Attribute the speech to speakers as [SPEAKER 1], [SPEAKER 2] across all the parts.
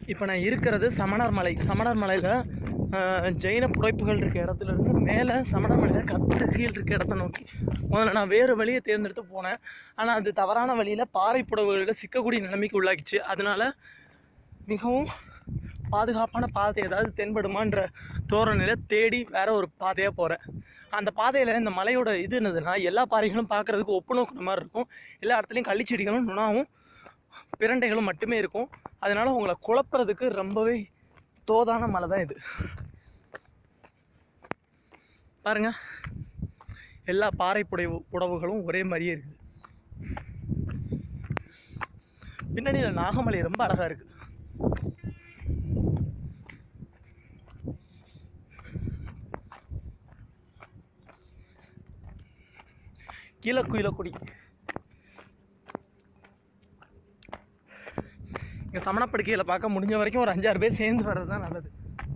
[SPEAKER 1] இப்போ நான் இருக்கிறது சமணர் மலை சமணர் மலையில் ஜெயின புடைப்புகள் இருக்க இடத்துல இருந்து மேலே சமணர் மலையில் கற்பிட்டு கீழ் இருக்க இடத்த நோக்கி முதல்ல நான் வேறு வழியை தேர்ந்தெடுத்து போனேன் ஆனால் அது தவறான வழியில் பாறை புடவுகளில் சிக்கக்கூடிய நிலைமைக்கு உள்ளாக்கிச்சு அதனால மிகவும் பாதுகாப்பான பாதை ஏதாவது தென்படுமான்ற தோரணையில் தேடி வேற ஒரு பாதையாக போகிறேன் அந்த பாதையில் இந்த மலையோட இது என்னதுன்னா எல்லா பாறைகளும் பார்க்குறதுக்கு ஒப்பு நோக்கின மாதிரி இருக்கும் எல்லா இடத்துலையும் கள்ளிச்செடிகளும் நுணாவும் பிரண்டைகளும் மட்டுமே இருக்கும் அதனால உங்களை குழப்புறதுக்கு ரொம்பவே தோதான மலை தான் இது பாருங்க எல்லா பாறை புடைவு புடவுகளும் ஒரே மாதிரியே இருக்குது பின்னணியில் நாகமலை ரொம்ப அழகா இருக்கு கீழே குயிலக்குடி இங்கே சமணப்படுக்கையில் பார்க்க முடிஞ்ச வரைக்கும் ஒரு அஞ்சாறு பேர் சேர்ந்து வர்றது தான் நல்லது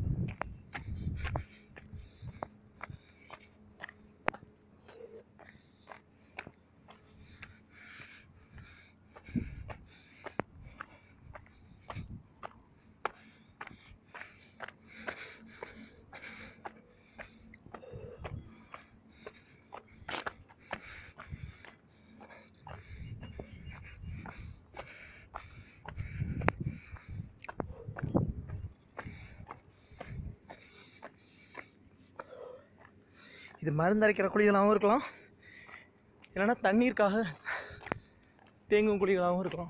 [SPEAKER 1] இது மருந்தரைக்கிற குழிகளாகவும் இருக்கலாம் இல்லைன்னா தண்ணீருக்காக தேங்கும் குழிகளாகவும் இருக்கலாம்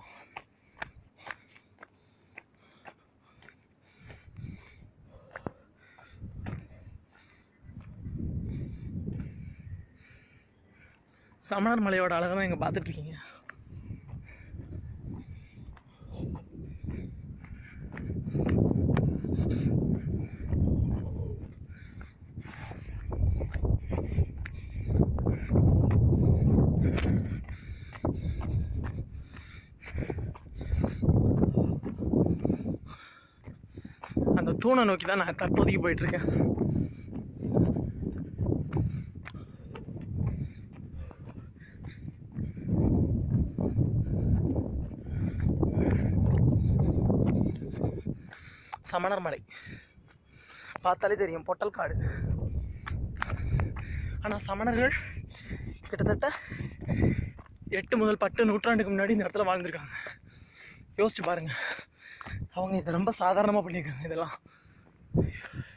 [SPEAKER 1] சமணர் மலையோட அழகை தான் இங்கே பார்த்துட்டு இருக்கீங்க அந்த தூணை நோக்கி தான் நான் தற்போதைக்கு போயிட்டு இருக்கேன் சமணர் மலை பார்த்தாலே தெரியும் பொட்டல் காடு ஆனால் சமணர்கள் கிட்டத்தட்ட எட்டு முதல் பத்து நூற்றாண்டுக்கு முன்னாடி இந்த இடத்துல வாழ்ந்திருக்காங்க யோசிச்சு பாருங்க அவங்க இதை ரொம்ப சாதாரணமாக பண்ணியிருக்காங்க இதெல்லாம்